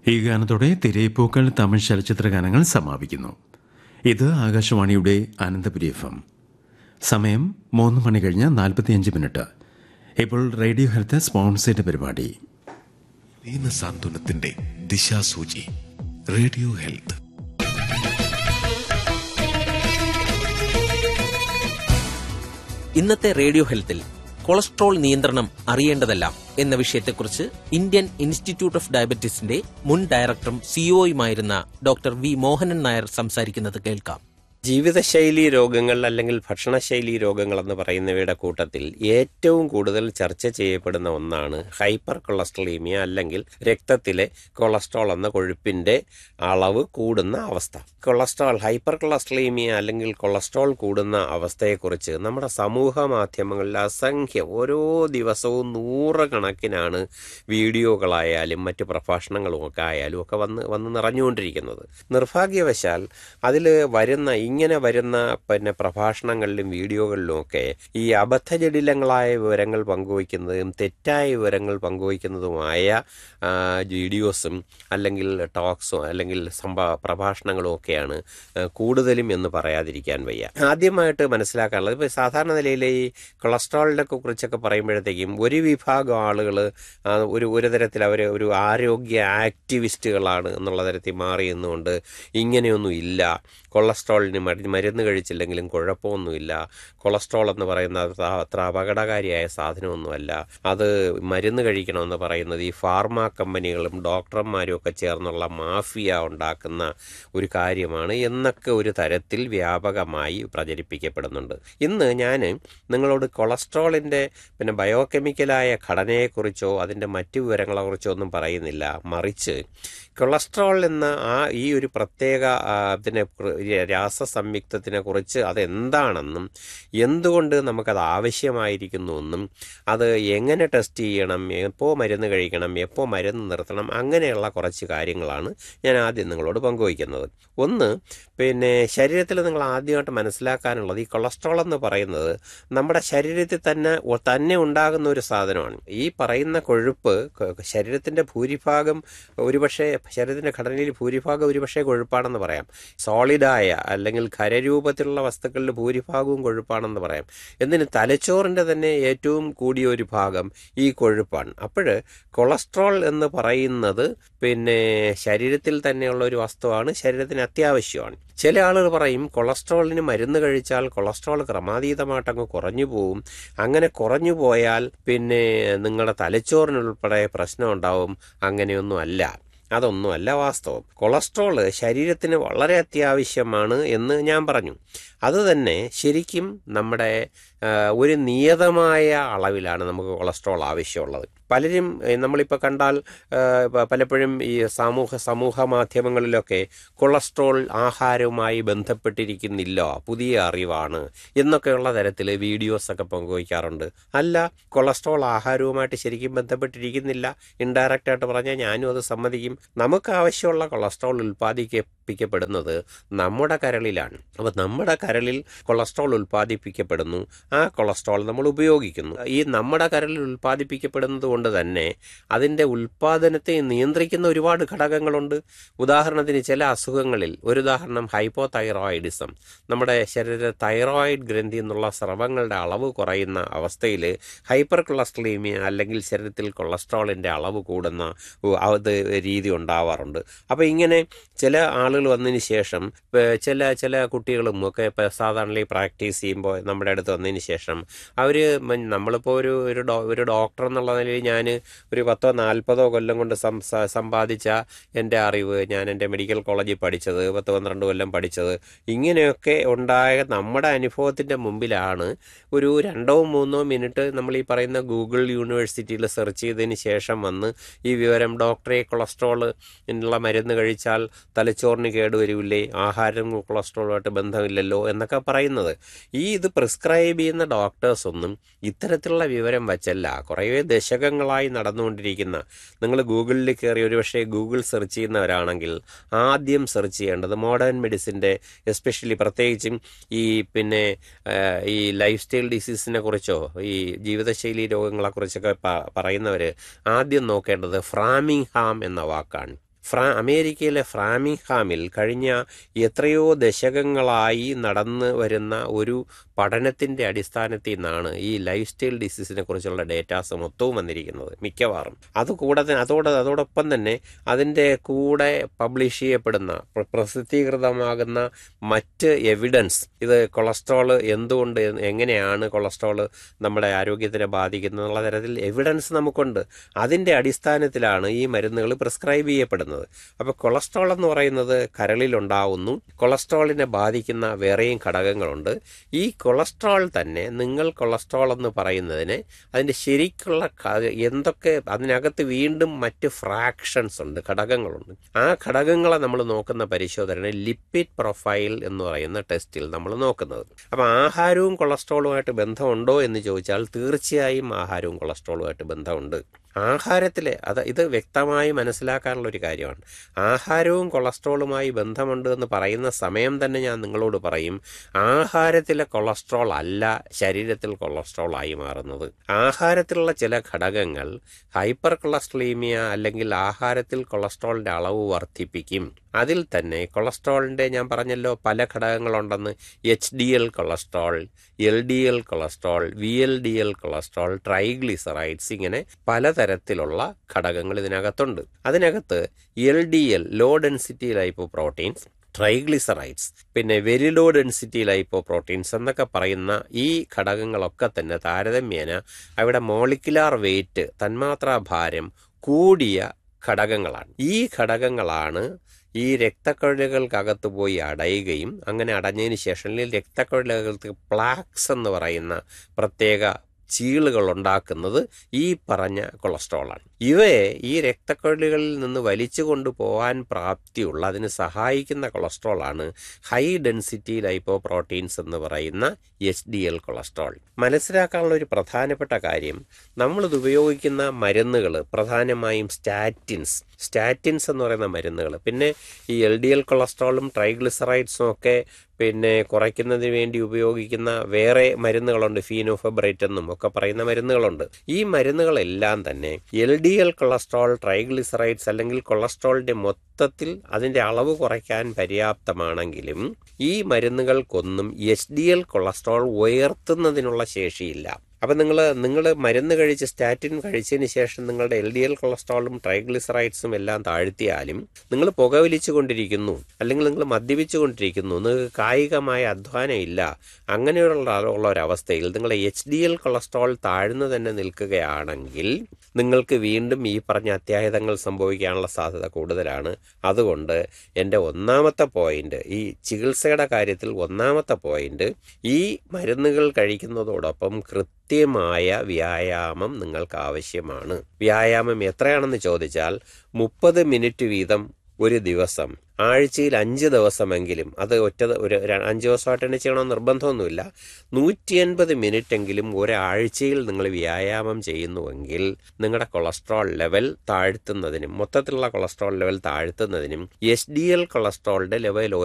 ഈ ഗാനത്തോടെ തിരയിപ്പൂക്കൾ തമിഴ് ചലച്ചിത്ര ഗാനങ്ങൾ സമാപിക്കുന്നു ഇത് ആകാശവാണിയുടെ അനന്തപുരി എഫ് എം സമയം മൂന്ന് മണി കഴിഞ്ഞ് നാൽപ്പത്തിയഞ്ച് മിനിറ്റ് ഇപ്പോൾ റേഡിയോ ഹെൽത്ത് സ്പോൺസേഡ് പരിപാടി ദീനസാന്ത്വനത്തിന്റെ ദിശാസൂചി റേഡിയോ ഹെൽത്ത് ഇന്നത്തെ റേഡിയോ ഹെൽത്തിൽ കൊളസ്ട്രോൾ നിയന്ത്രണം അറിയേണ്ടതെല്ലാം എന്ന വിഷയത്തെക്കുറിച്ച് ഇന്ത്യൻ ഇൻസ്റ്റിറ്റ്യൂട്ട് ഓഫ് ഡയബറ്റീസിന്റെ മുൻ ഡയറക്ടറും സിഇഒയുമായിരുന്ന ഡോക്ടർ വി മോഹനൻ നായർ സംസാരിക്കുന്നത് കേൾക്കാം ജീവിതശൈലി രോഗങ്ങൾ അല്ലെങ്കിൽ ഭക്ഷണശൈലി രോഗങ്ങൾ എന്ന് പറയുന്നവയുടെ കൂട്ടത്തിൽ ഏറ്റവും കൂടുതൽ ചർച്ച ചെയ്യപ്പെടുന്ന ഒന്നാണ് ഹൈപ്പർ കൊളസ്ട്രോളീമിയ അല്ലെങ്കിൽ രക്തത്തിലെ കൊളസ്ട്രോൾ എന്ന കൊഴുപ്പിന്റെ അളവ് കൂടുന്ന അവസ്ഥ കൊളസ്ട്രോൾ ഹൈപ്പർ കൊളസ്ട്രോളീമിയ അല്ലെങ്കിൽ കൊളസ്ട്രോൾ കൂടുന്ന അവസ്ഥയെക്കുറിച്ച് നമ്മുടെ സമൂഹ മാധ്യമങ്ങളിൽ അസംഖ്യം ഓരോ ദിവസവും നൂറുകണക്കിനാണ് വീഡിയോകളായാലും മറ്റ് പ്രഭാഷണങ്ങളും ഒക്കെ ആയാലും ഒക്കെ വന്ന് വന്ന് നിറഞ്ഞുകൊണ്ടിരിക്കുന്നത് നിർഭാഗ്യവശാൽ അതിൽ വരുന്ന ഇങ്ങനെ വരുന്ന പിന്നെ പ്രഭാഷണങ്ങളിലും വീഡിയോകളിലും ഒക്കെ ഈ അബദ്ധജടിലങ്ങളായ വിവരങ്ങൾ പങ്കുവയ്ക്കുന്നതും തെറ്റായ വിവരങ്ങൾ പങ്കുവയ്ക്കുന്നതുമായ ആ, വീഡിയോസും അല്ലെങ്കിൽ ടോക്സോ അല്ലെങ്കിൽ സംഭ പ്രഭാഷണങ്ങളും ഒക്കെയാണ് ആ, കൂടുതലും എന്ന് പറയാതിരിക്കാൻ വയ്യ ആദ്യമായിട്ട് മനസ്സിലാക്കാനുള്ളത് ഇപ്പോൾ സാധാരണ നിലയിൽ ഈ കൊളസ്ട്രോളിനെ കുറിച്ചൊക്കെ പറയുമ്പോഴത്തേക്കും ഒരു വിഭാഗം ആളുകൾ ഒരു ഒരു തരത്തിൽ അവർ ഒരു ആരോഗ്യ ആക്ടിവിസ്റ്റുകളാണ് എന്നുള്ള തരത്തിൽ മാറി നിന്നുകൊണ്ട് ഇങ്ങനെയൊന്നും ഇല്ല കൊളസ്ട്രോളിന് മരു- മരുന്ന് കഴിച്ചില്ലെങ്കിലും കുഴപ്പമൊന്നുമില്ല കൊളസ്ട്രോൾ എന്ന് പറയുന്ന അത് അത്ര അപകടകാരിയായ സാധനമൊന്നുമല്ല അത് മരുന്ന് കഴിക്കണമെന്ന് പറയുന്നത് ഈ ഫാർമ കമ്പനികളും ഡോക്ടർമാരും ഒക്കെ ചേർന്നുള്ള മാഫിയ ഉണ്ടാക്കുന്ന ഒരു കാര്യമാണ് എന്നൊക്കെ ഒരു തരത്തിൽ വ്യാപകമായി പ്രചരിപ്പിക്കപ്പെടുന്നുണ്ട് ഇന്ന് ഞാൻ നിങ്ങളോട് കൊളസ്ട്രോളിൻ്റെ പിന്നെ ബയോകെമിക്കലായ ഘടനയെക്കുറിച്ചോ അതിൻ്റെ മറ്റു വിവരങ്ങളെക്കുറിച്ചോ ഒന്നും പറയുന്നില്ല മറിച്ച് കൊളസ്ട്രോൾ എന്ന ആ ഈ ഒരു പ്രത്യേക ആ, ഇതിനെ കുറി- രാസസംയുക്തത്തിനെ കുറിച്ച് അതെന്താണെന്നും എന്തുകൊണ്ട് നമുക്കത് ആവശ്യമായിരിക്കുന്നുവെന്നും അത് എങ്ങനെ ടെസ്റ്റ് ചെയ്യണം എപ്പോൾ മരുന്ന് കഴിക്കണം എപ്പോൾ മരുന്ന് നിർത്തണം അങ്ങനെയുള്ള കുറച്ച് കാര്യങ്ങളാണ് ഞാൻ ആദ്യം നിങ്ങളോട് പങ്കുവയ്ക്കുന്നത് ഒന്ന് പിന്നെ ശരീരത്തിൽ നിങ്ങൾ ആദ്യമായിട്ട് മനസ്സിലാക്കാനുള്ളത് ഈ കൊളസ്ട്രോൾ എന്ന് പറയുന്നത് നമ്മുടെ ശരീരത്തിൽ തന്നെ ഒ- തന്നെ ഉണ്ടാകുന്ന ഒരു സാധനമാണ് ഈ പറയുന്ന കൊഴുപ്പ് ക- ശരീരത്തിന്റെ ഭൂരിഭാഗം ഒരുപക്ഷെ ശരീരത്തിന്റെ ഘടനയിൽ ഭൂരിഭാഗം ഒരുപക്ഷെ കൊഴുപ്പാണെന്ന് പറയാം സോളിഡായ അല്ലെങ്കിൽ ഖരരൂപത്തിലുള്ള വസ്തുക്കളിൽ ഭൂരിഭാഗവും കൊഴുപ്പാണെന്ന് പറയാം എന്തിന് തലച്ചോറിന്റെ തന്നെ ഏറ്റവും കൂടിയ ഒരു ഭാഗം ഈ കൊഴുപ്പാണ് അപ്പോൾ കൊളസ്ട്രോൾ എന്ന് പറയുന്നത് പിന്നെ ശരീരത്തിൽ തന്നെയുള്ള ഒരു വസ്തുവാണ് ശരീരത്തിന് അത്യാവശ്യമാണ് ചില ആളുകൾ പറയും കൊളസ്ട്രോളിന് മരുന്ന് കഴിച്ചാൽ കൊളസ്ട്രോൾ ക്രമാതീതമായിട്ടങ്ങ് കുറഞ്ഞു പോവും അങ്ങനെ കുറഞ്ഞു പോയാൽ പിന്നെ നിങ്ങളുടെ തലച്ചോറിനുൾപ്പെടെ പ്രശ്നം ഉണ്ടാവും അങ്ങനെയൊന്നും അല്ല അതൊന്നുമല്ല വാസ്തവം കൊളസ്ട്രോൾ ശരീരത്തിന് വളരെ അത്യാവശ്യമാണ് എന്ന് ഞാൻ പറഞ്ഞു അതുതന്നെ ശരിക്കും നമ്മുടെ ആ, ഒരു നിയതമായ അളവിലാണ് നമുക്ക് കൊളസ്ട്രോൾ ആവശ്യമുള്ളത് പലരും ഏ, നമ്മളിപ്പോൾ കണ്ടാൽ ആ, പ- പലപ്പോഴും ഈ സമൂഹ സമൂഹ മാധ്യമങ്ങളിലൊക്കെ കൊളസ്ട്രോൾ ആഹാരവുമായി ബന്ധപ്പെട്ടിരിക്കുന്നില്ല പുതിയ അറിവാണ് എന്നൊക്കെയുള്ള തരത്തിൽ വീഡിയോസൊക്കെ പങ്കുവയ്ക്കാറുണ്ട് അല്ല കൊളസ്ട്രോൾ ആഹാരവുമായിട്ട് ശരിക്കും ബന്ധപ്പെട്ടിരിക്കുന്നില്ല ഇൻഡയറക്റ്റ് ആയിട്ട് പറഞ്ഞാൽ ഞാനും അത് സമ്മതിക്കും നമുക്ക് ആവശ്യമുള്ള കൊളസ്ട്രോൾ ഉൽപ്പാദിപ്പിക്കപ്പെടുന്നത് നമ്മുടെ കരളിലാണ് അപ്പോൾ നമ്മുടെ കരളിൽ കൊളസ്ട്രോൾ ഉൽപ്പാദിപ്പിക്കപ്പെടുന്നു ആ കൊളസ്ട്രോൾ നമ്മൾ ഉപയോഗിക്കുന്നു ഈ നമ്മുടെ കരളിൽ ഉൽപ്പാദിപ്പിക്കപ്പെടുന്നത് കൊണ്ട് തന്നെ അതിൻ്റെ ഉൽപ്പാദനത്തെ നിയന്ത്രിക്കുന്ന ഒരുപാട് ഘടകങ്ങളുണ്ട് ഉദാഹരണത്തിന് ചില അസുഖങ്ങളിൽ ഒരു ഉദാഹരണം ഹൈപ്പോ തൈറോയിഡിസം നമ്മുടെ ശരീര തൈറോയിഡ് ഗ്രന്ഥി എന്നുള്ള സ്രവങ്ങളുടെ അളവ് കുറയുന്ന അവസ്ഥയിൽ ഹൈപ്പർ കൊളസ്ട്രീമിയ അല്ലെങ്കിൽ ശരീരത്തിൽ കൊളസ്ട്രോളിൻ്റെ അളവ് കൂടുന്ന ഉ- അത് രീതി ഉണ്ടാവാറുണ്ട് അപ്പോൾ ഇങ്ങനെ ചില ആളുകൾ വന്നതിന് ശേഷം ഏഹ് ചില ചില കുട്ടികളും ഒക്കെ ഇപ്പോൾ സാധാരണ പ്രാക്ടീസ് ചെയ്യുമ്പോൾ നമ്മുടെ അടുത്ത് വന്നതിന് ശേഷം അവർ നമ്മളിപ്പോൾ ഒരു ഒരു ഡോ ഒരു ഡോക്ടർ എന്നുള്ള നിലയിൽ ഞാൻ ഒരു പത്തോ നാൽപ്പതോ കൊല്ലം കൊണ്ട് സംസാ സമ്പാദിച്ച എൻ്റെ അറിവ് ഞാൻ എൻ്റെ മെഡിക്കൽ കോളേജിൽ പഠിച്ചത് പത്ത് പന്ത്രണ്ട് കൊല്ലം പഠിച്ചത് ഇങ്ങനെയൊക്കെ ഉണ്ടായ നമ്മുടെ അനുഭവത്തിൻ്റെ മുമ്പിലാണ് ഒരു രണ്ടോ മൂന്നോ മിനിറ്റ് നമ്മൾ ഈ പറയുന്ന ഗൂഗിൾ യൂണിവേഴ്സിറ്റിയിൽ സെർച്ച് ചെയ്തതിന് ശേഷം വന്ന് ഈ വിവരം ഡോക്ടറെ കൊളസ്ട്രോൾ ഉള്ള മരുന്ന് കഴിച്ചാൽ തലച്ചോറിന് കേടുവരില്ലേ ആഹാരം കൊളസ്ട്രോളുമായിട്ട് ബന്ധമില്ലല്ലോ എന്നൊക്കെ പറയുന്നത് ഈ ഇത് പ്രിസ്ക്രൈബ് ചെയ്യുന്ന ഡോക്ടേഴ്സ് ഒന്നും ഇത്തരത്തിലുള്ള വിവരം വച്ചല്ല കുറേ ദശകങ്ങളായി നടന്നുകൊണ്ടിരിക്കുന്ന നിങ്ങൾ ഗൂഗിളിൽ കയറി ഒരുപക്ഷെ ഗൂഗിൾ സെർച്ച് ചെയ്യുന്നവരാണെങ്കിൽ ആദ്യം സെർച്ച് ചെയ്യേണ്ടത് മോഡേൺ മെഡിസിൻ്റെ എസ്പെഷ്യലി പ്രത്യേകിച്ചും ഈ പിന്നെ ആ, ഈ ലൈഫ് സ്റ്റൈൽ ഡിസീസിനെ കുറിച്ചോ ഈ ജീവിതശൈലി രോഗങ്ങളെക്കുറിച്ചൊക്കെ പ പറയുന്നവർ ആദ്യം നോക്കേണ്ടത് ഫ്രാമിംഗ് ഹാം എന്ന വാക്കാണ് ഫ്രാ അമേരിക്കയിലെ ഫ്രാമിംഗ്ഹാമിൽ കഴിഞ്ഞ എത്രയോ ദശകങ്ങളായി നടന്നു വരുന്ന ഒരു പഠനത്തിൻ്റെ അടിസ്ഥാനത്തിൽ നിന്നാണ് ഈ ലൈഫ് സ്റ്റൈൽ ഡിസീസിനെ കുറിച്ചുള്ള ഡേറ്റാസ് മൊത്തവും വന്നിരിക്കുന്നത് മിക്കവാറും അതുകൂടാതെ അതോടെ അതോടൊപ്പം തന്നെ അതിൻ്റെ കൂടെ പബ്ലിഷ് ചെയ്യപ്പെടുന്ന പ്ര- പ്രസിദ്ധീകൃതമാകുന്ന മറ്റ് എവിഡൻസ് ഇത് കൊളസ്ട്രോൾ എന്തുകൊണ്ട് എങ്ങനെയാണ് കൊളസ്ട്രോൾ നമ്മുടെ ആരോഗ്യത്തിനെ ബാധിക്കുന്നത് എന്നുള്ള തരത്തിൽ എവിഡൻസ് നമുക്കുണ്ട് അതിൻ്റെ അടിസ്ഥാനത്തിലാണ് ഈ മരുന്നുകൾ പ്രിസ്ക്രൈബ് ചെയ്യപ്പെടുന്നത് അപ്പോൾ കൊളസ്ട്രോൾ എന്ന് പറയുന്നത് കരളിലുണ്ടാവുന്നു കൊളസ്ട്രോളിനെ ബാധിക്കുന്ന വേറെയും ഘടകങ്ങളുണ്ട് ഈ കൊളസ്ട്രോൾ തന്നെ നിങ്ങൾ കൊളസ്ട്രോൾ എന്ന് പറയുന്നതിന് അതിൻ്റെ ശരിക്കുള്ള ക- എന്തൊക്കെ അതിനകത്ത് വീണ്ടും മറ്റ് ഫ്രാക്ഷൻസ് ഉണ്ട് ഘടകങ്ങളുണ്ട് ആ ഘടകങ്ങളെ നമ്മൾ നോക്കുന്ന പരിശോധന ലിപ്പിഡ് പ്രൊഫൈൽ എന്ന് പറയുന്ന ടെസ്റ്റിൽ നമ്മൾ നോക്കുന്നത് അപ്പോൾ ആഹാരവും കൊളസ്ട്രോളുമായിട്ട് ബന്ധമുണ്ടോ എന്ന് ചോദിച്ചാൽ തീർച്ചയായും ആഹാരവും കൊളസ്ട്രോളുമായിട്ട് ബന്ധമുണ്ട് ആഹാരത്തിലെ അത് ഇത് വ്യക്തമായി മനസ്സിലാക്കാനുള്ള ഒരു കാര്യമാണ് ആഹാരവും കൊളസ്ട്രോളുമായി ബന്ധമുണ്ട് എന്ന് പറയുന്ന സമയം തന്നെ ഞാൻ നിങ്ങളോട് പറയും ആഹാരത്തിലെ കൊളസ്ട്രോൾ അല്ല ശരീരത്തിൽ കൊളസ്ട്രോൾ ആയി മാറുന്നത് ആഹാരത്തിലുള്ള ചില ഘടകങ്ങൾ ഹൈപ്പർ കൊളസ്ട്രീമിയ അല്ലെങ്കിൽ ആഹാരത്തിൽ കൊളസ്ട്രോളിൻ്റെ അളവ് വർദ്ധിപ്പിക്കും അതിൽ തന്നെ കൊളസ്ട്രോളിൻ്റെ ഞാൻ പറഞ്ഞല്ലോ പല ഘടകങ്ങളുണ്ടെന്ന് H D L cholesterol L D L cholesterol V L D L cholesterol triglycerides ഇങ്ങനെ പലതരത്തിലുള്ള ഘടകങ്ങൾ ഇതിനകത്തുണ്ട് അതിനകത്ത് L D L low density lipoproteins triglycerides പിന്നെ very low density lipoproteins എന്നൊക്കെ പറയുന്ന ഈ ഘടകങ്ങളൊക്കെ തന്നെ താരതമ്യേന അവിടെ മോളിക്കുലാർ വെയിറ്റ് തന്മാത്രാ ഭാരം കൂടിയ ഘടകങ്ങളാണ് ഈ ഘടകങ്ങളാണ് ഈ രക്തക്കുഴലുകൾക്കകത്ത് പോയി അടയുകയും അങ്ങനെ അടഞ്ഞതിന് ശേഷം അല്ലെങ്കിൽ രക്തക്കുഴലുകൾക്ക് പ്ലാക്സ് എന്ന് പറയുന്ന പ്രത്യേക ചീളുകൾ ഉണ്ടാക്കുന്നത് ഈ പറഞ്ഞ കൊളസ്ട്രോളാണ് ഇവയെ ഈ രക്തക്കുഴലുകളിൽ നിന്ന് വലിച്ചു കൊണ്ടുപോകാൻ പ്രാപ്തിയുള്ള അതിന് സഹായിക്കുന്ന കൊളസ്ട്രോളാണ് ഹൈ ഡെൻസിറ്റി ലൈപ്പോ പ്രോട്ടീൻസ് എന്ന് പറയുന്ന എച്ച് ഡി എൽ കൊളസ്ട്രോൾ മനസ്സിലാക്കാനുള്ള ഒരു പ്രധാനപ്പെട്ട കാര്യം നമ്മളിത് ഉപയോഗിക്കുന്ന മരുന്നുകൾ പ്രധാനമായും സ്റ്റാറ്റിൻസ് സ്റ്റാറ്റിൻസ് എന്ന് പറയുന്ന മരുന്നുകൾ പിന്നെ ഈ എൽ ഡി എൽ കൊളസ്ട്രോളും ട്രൈഗ്ലിസറൈഡ്സും ഒക്കെ പിന്നെ കുറയ്ക്കുന്നതിന് വേണ്ടി ഉപയോഗിക്കുന്ന വേറെ മരുന്നുകളുണ്ട് ഫീനോഫെബ്രേറ്റ് എന്നും ഒക്കെ പറയുന്ന മരുന്നുകളുണ്ട് ഈ മരുന്നുകളെല്ലാം തന്നെ L D L cholesterol triglycerides അല്ലെങ്കിൽ കൊളസ്ട്രോളിന്റെ മൊത്തത്തിൽ അതിന്റെ അളവ് കുറയ്ക്കാൻ പര്യാപ്തമാണെങ്കിലും ഈ മരുന്നുകൾക്കൊന്നും എച്ച് ഡി എൽ കൊളസ്ട്രോൾ ഉയർത്തുന്നതിനുള്ള ശേഷിയില്ല അപ്പം നിങ്ങൾ നിങ്ങൾ മരുന്ന് കഴിച്ച് സ്റ്റാറ്റിൻ കഴിച്ചതിന് ശേഷം നിങ്ങളുടെ എൽ ഡി എൽ കൊളസ്ട്രോളും ട്രൈഗ്ലിസറൈഡ്സും എല്ലാം താഴ്ത്തിയാലും നിങ്ങൾ പുകവലിച്ചു കൊണ്ടിരിക്കുന്നു അല്ലെങ്കിൽ നിങ്ങൾ മദ്യപിച്ചു കൊണ്ടിരിക്കുന്നു നിങ്ങൾക്ക് കായികമായ അധ്വാനം ഇല്ല അങ്ങനെയുള്ള ഉള്ള ഒരവസ്ഥയിൽ നിങ്ങൾ എച്ച് ഡി എൽ കൊളസ്ട്രോൾ താഴ്ന്നു തന്നെ നിൽക്കുകയാണെങ്കിൽ നിങ്ങൾക്ക് വീണ്ടും ഈ പറഞ്ഞ അത്യാഹിതങ്ങൾ സംഭവിക്കാനുള്ള സാധ്യത കൂടുതലാണ് അതുകൊണ്ട് എൻ്റെ ഒന്നാമത്തെ പോയിന്റ് ഈ ചികിത്സയുടെ കാര്യത്തിൽ ഒന്നാമത്തെ പോയിന്റ് ഈ മരുന്നുകൾ കഴിക്കുന്നതോടൊപ്പം കൃത്യമായ വ്യായാമം നിങ്ങൾക്ക് ആവശ്യമാണ് വ്യായാമം എത്രയാണെന്ന് ചോദിച്ചാൽ മുപ്പത് മിനിറ്റ് വീതം ഒരു ദിവസം ആഴ്ചയിൽ അഞ്ച് ദിവസമെങ്കിലും അത് ഒറ്റ ഒരു ര- അഞ്ച് ദിവസമായിട്ട് തന്നെ ചെയ്യണമെന്ന് നിർബന്ധമൊന്നുമില്ല നൂറ്റി അൻപത് മിനിറ്റ് എങ്കിലും ഒരാഴ്ചയിൽ നിങ്ങൾ വ്യായാമം ചെയ്യുന്നുവെങ്കിൽ നിങ്ങളുടെ കൊളസ്ട്രോൾ ലെവൽ താഴ്ത്തുന്നതിനും മൊത്തത്തിലുള്ള കൊളസ്ട്രോൾ ലെവൽ താഴ്ത്തുന്നതിനും എച്ച് ഡി എൽ കൊളസ്ട്രോളിന്റെ ലെവൽ